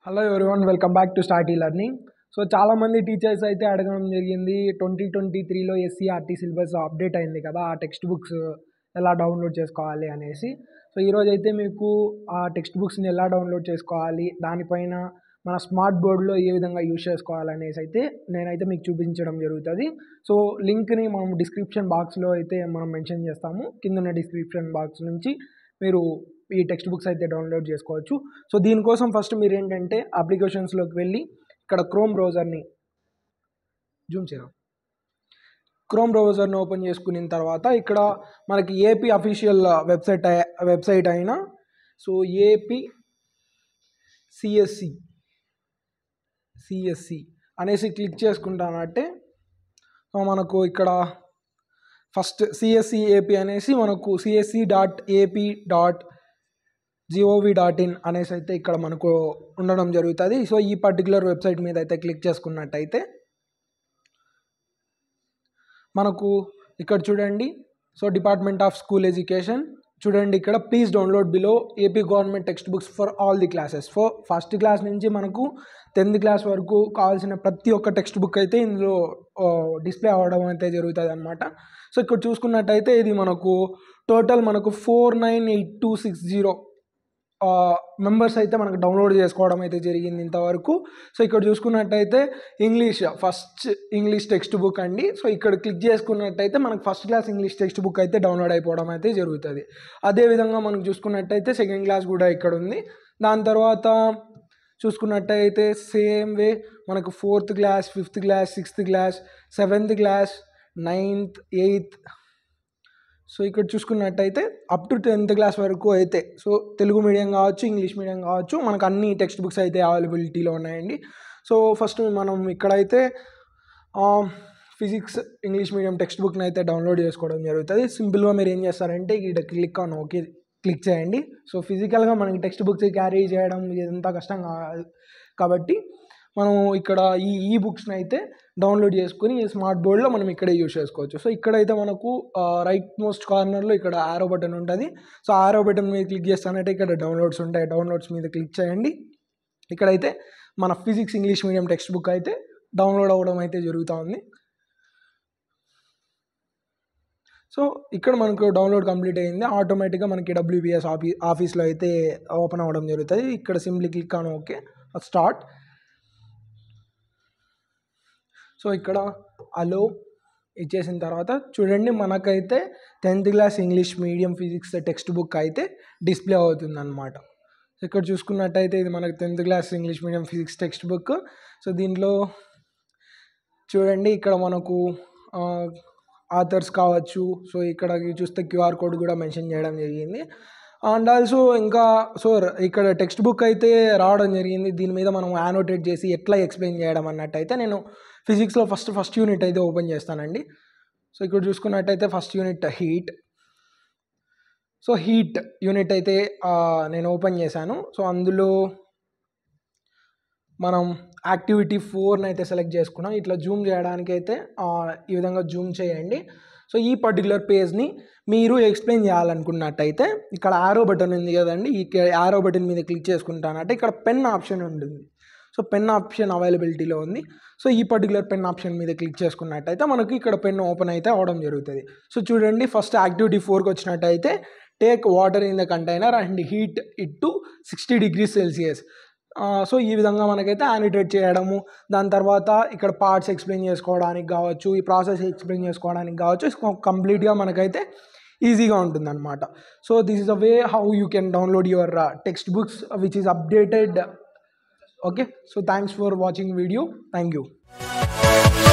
hello everyone welcome back to start ఈ learning so చాలామంది teachers అయితే అడగడం జరిగింది ట్వంటీ ట్వంటీ త్రీలో ఎస్సీఆర్టీ సిలబస్ అప్డేట్ అయింది కదా ఆ టెక్స్ట్ బుక్స్ ఎలా డౌన్లోడ్ చేసుకోవాలి అనేసి సో ఈరోజు అయితే మీకు ఆ టెక్స్ట్ బుక్స్ని ఎలా డౌన్లోడ్ చేసుకోవాలి దానిపైన మన స్మార్ట్ బోర్డ్లో ఏ విధంగా యూజ్ చేసుకోవాలి అనేసి అయితే నేనైతే మీకు చూపించడం జరుగుతుంది సో లింక్ని మనం డిస్క్రిప్షన్ బాక్స్లో అయితే మనం మెన్షన్ చేస్తాము కింద ఉన్న డిస్క్రిప్షన్ బాక్స్ నుంచి మీరు ఈ టెక్స్ట్ బుక్స్ అయితే డౌన్లోడ్ చేసుకోవచ్చు సో దీనికోసం ఫస్ట్ మీరు ఏంటంటే అప్లికేషన్స్లోకి వెళ్ళి ఇక్కడ క్రోమ్ బ్రౌజర్ని జూమ్ చేయరా క్రోమ్ బ్రౌజర్ని ఓపెన్ చేసుకున్న తర్వాత ఇక్కడ మనకి ఏపీ అఫీషియల్ వెబ్సైట్ వెబ్సైట్ అయిన సో ఏపీ సిఎస్సి సిఎస్సి అనేసి క్లిక్ చేసుకుంటానంటే సో మనకు ఇక్కడ ఫస్ట్ సిఎస్సి ఏపీ అనేసి మనకు CSC dot AP dot gov dot in అనేసి అయితే ఇక్కడ మనకు ఉండడం జరుగుతుంది సో ఈ పర్టికులర్ వెబ్సైట్ మీద అయితే క్లిక్ చేసుకున్నట్టయితే మనకు ఇక్కడ చూడండి so department of school education చూడండి ఇక్కడ please download below AP government text books for all the classes for first class నుంచి మనకు టెన్త్ క్లాస్ వరకు కావాల్సిన ప్రతి ఒక్క టెక్స్ట్ బుక్ అయితే ఇందులో డిస్ప్లే అవ్వడం అయితే జరుగుతుంది అనమాట సో ఇక్కడ చూసుకున్నట్టయితే ఇది మనకు టోటల్ మనకు four nine eight two six zero members అయితే మనకు డౌన్లోడ్ చేసుకోవడం అయితే జరిగింది ఇంతవరకు సో ఇక్కడ చూసుకున్నట్టయితే English first English text book అండి సో ఇక్కడ క్లిక్ చేసుకున్నట్టయితే మనకు first class English text book అయితే డౌన్లోడ్ అయిపోవడం అయితే జరుగుతుంది అదేవిధంగా మనకు చూసుకున్నట్టయితే సెకండ్ క్లాస్ కూడా ఇక్కడ ఉంది దాని తర్వాత చూసుకున్నట్టయితే సేమ్ వే మనకు fourth class fifth class sixth class seventh class ninth eighth so ఇక్కడ చూసుకున్నట్టయితే అప్ టు టెన్త్ క్లాస్ వరకు అయితే సో తెలుగు మీడియం కావచ్చు ఇంగ్లీష్ మీడియం కావచ్చు మనకు అన్ని టెక్స్ట్ బుక్స్ అయితే అవైలబిలిటీలో ఉన్నాయండి సో ఫస్ట్ మనం ఇక్కడైతే ఫిజిక్స్ ఇంగ్లీష్ మీడియం టెక్స్ట్ బుక్ని అయితే డౌన్లోడ్ చేసుకోవడం జరుగుతుంది సింపుల్గా మీరు ఏం చేస్తారంటే ఇక్కడ క్లిక్ ఆన్ ఓకే క్లిక్ చేయండి సో ఫిజికల్గా మనకి టెక్స్ట్ బుక్స్ క్యారీ చేయడం ఇదంతా కష్టం కాదు కాబట్టి మనం ఇక్కడ ఈ ఈ బుక్స్ని అయితే డౌన్లోడ్ చేసుకుని స్మార్ట్ బోర్డ్లో మనం ఇక్కడే యూజ్ చేసుకోవచ్చు సో ఇక్కడైతే మనకు రైట్ మోస్ట్ కార్నర్లో ఇక్కడ ఆరో బటన్ ఉంటుంది సో ఆరో బటన్ మీద క్లిక్ చేస్తానంటే ఇక్కడ డౌన్లోడ్స్ ఉంటాయి డౌన్లోడ్స్ మీద క్లిక్ చేయండి ఇక్కడైతే మన physics English medium text book అయితే డౌన్లోడ్ అవ్వడం అయితే జరుగుతూ ఉంది సో ఇక్కడ మనకు డౌన్లోడ్ కంప్లీట్ అయింది ఆటోమేటిక్గా మనకి డబ్ల్యూబిఎస్ ఆఫీ ఆఫీస్లో అయితే ఓపెన్ అవ్వడం జరుగుతుంది ఇక్కడ simply click on okay start so ఇక్కడ అలో ఇచ్చేసిన తర్వాత చూడండి మనకైతే tenth class English medium physics text book అయితే డిస్ప్లే అవుతుంది అనమాట ఇక్కడ చూసుకున్నట్టయితే ఇది మనకు tenth class English medium physics text book so దీంట్లో చూడండి ఇక్కడ మనకు ఆథర్స్ కావచ్చు సో ఇక్కడ చూస్తే క్యూఆర్ కోడ్ కూడా మెన్షన్ చేయడం జరిగింది అండ్ ఆల్సో ఇంకా సో ఇక్కడ టెక్స్ట్ బుక్ అయితే రావడం జరిగింది దీని మీద మనం యానోటేట్ చేసి ఎట్లా ఎక్స్ప్లెయిన్ చేయడం అన్నట్టయితే నేను ఫిజిక్స్లో ఫస్ట్ ఫస్ట్ యూనిట్ అయితే ఓపెన్ చేస్తానండి సో ఇక్కడ చూసుకున్నట్టయితే first unit heat so heat unit అయితే నేను ఓపెన్ చేశాను సో అందులో మనం యాక్టివిటీ ఫోర్ని అయితే సెలెక్ట్ చేసుకున్నాం ఇట్లా జూమ్ చేయడానికి అయితే ఈ విధంగా జూమ్ చేయండి సో ఈ పర్టికులర్ పేజ్ని మీరు ఎక్స్ప్లెయిన్ చేయాలనుకున్నట్టయితే ఇక్కడ ఆరో బటన్ ఉంది కదండి ఈ ఆరో బటన్ మీద క్లిక్ చేసుకుంటానంటే ఇక్కడ పెన్ ఆప్షన్ ఉంటుంది సో పెన్ ఆప్షన్ అవైలబిలిటీలో ఉంది సో ఈ పర్టికులర్ పెన్ ఆప్షన్ మీద క్లిక్ చేసుకున్నట్టయితే మనకి ఇక్కడ పెన్ ఓపెన్ అయితే అవడం జరుగుతుంది సో చూడండి ఫస్ట్ యాక్టివిటీ ఫోర్కి వచ్చినట్టయితే take water in the container and heat it to sixty degrees Celsius so ఈ విధంగా మనకైతే యానిటేట్ చేయడము దాని తర్వాత ఇక్కడ పార్ట్స్ ఎక్స్ప్లెయిన్ చేసుకోవడానికి కావచ్చు ఈ ప్రాసెస్ ఎక్స్ప్లెయిన్ చేసుకోవడానికి కావచ్చు కంప్లీట్గా మనకైతే ఈజీగా ఉంటుందన్నమాట so this is a way how you can download your text books which is updated okay so thanks for watching video thank you